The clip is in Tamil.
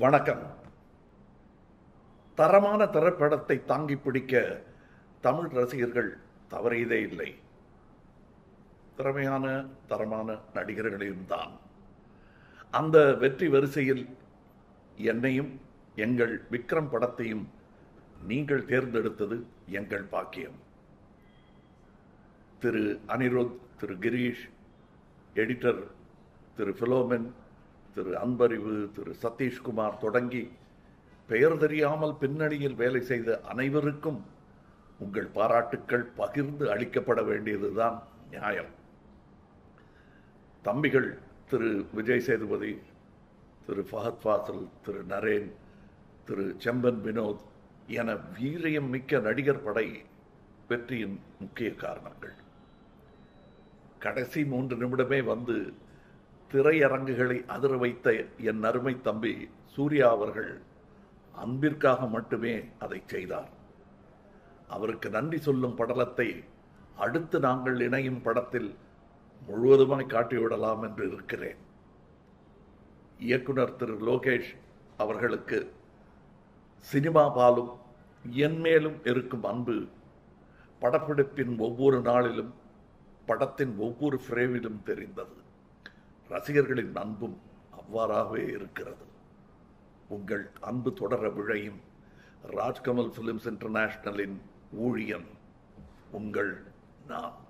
வணக்கம் தரமான திரைப்படத்தை தாங்கி பிடிக்க தமிழ் ரசிகர்கள் தவறியதே இல்லை திறமையான தரமான நடிகர்களையும் தான் அந்த வெற்றி வரிசையில் என்னையும் எங்கள் விக்ரம் படத்தையும் நீங்கள் தேர்ந்தெடுத்தது எங்கள் பாக்கியம் திரு அனிருத் திரு கிரீஷ் எடிட்டர் திரு பிலோமென் திரு அன்பறிவு திரு சதீஷ்குமார் தொடங்கி பெயர் தெரியாமல் பின்னணியில் வேலை செய்த அனைவருக்கும் உங்கள் பாராட்டுக்கள் பகிர்ந்து அளிக்கப்பட வேண்டியதுதான் நியாயம் தம்பிகள் திரு விஜய் சேதுபதி திரு ஃபஹத் ஃபாசில் திரு நரேன் திரு செம்பன் வினோத் என வீரியம் மிக்க நடிகர் படை வெற்றியின் முக்கிய காரணங்கள் கடைசி மூன்று நிமிடமே வந்து திரையரங்குகளை அதிர வைத்த என் அருமை தம்பி சூர்யா அவர்கள் அன்பிற்காக மட்டுமே அதை செய்தார் அவருக்கு நன்றி சொல்லும் படலத்தை அடுத்து நாங்கள் இணையும் படத்தில் முழுவதுமாய் காட்டிவிடலாம் என்று இருக்கிறேன் இயக்குனர் திரு லோகேஷ் அவர்களுக்கு சினிமா பாலும் என் மேலும் இருக்கும் அன்பு படப்பிடிப்பின் ஒவ்வொரு நாளிலும் படத்தின் ஒவ்வொரு ஃப்ரேமிலும் தெரிந்தது ரசிகர்களின் அன்பும் அவ்வாறாகவே இருக்கிறது உங்கள் அன்பு தொடர விழையும் ராஜ்கமல் பிலிம்ஸ் இன்டர்நேஷனலின் ஊழியன் உங்கள் நான்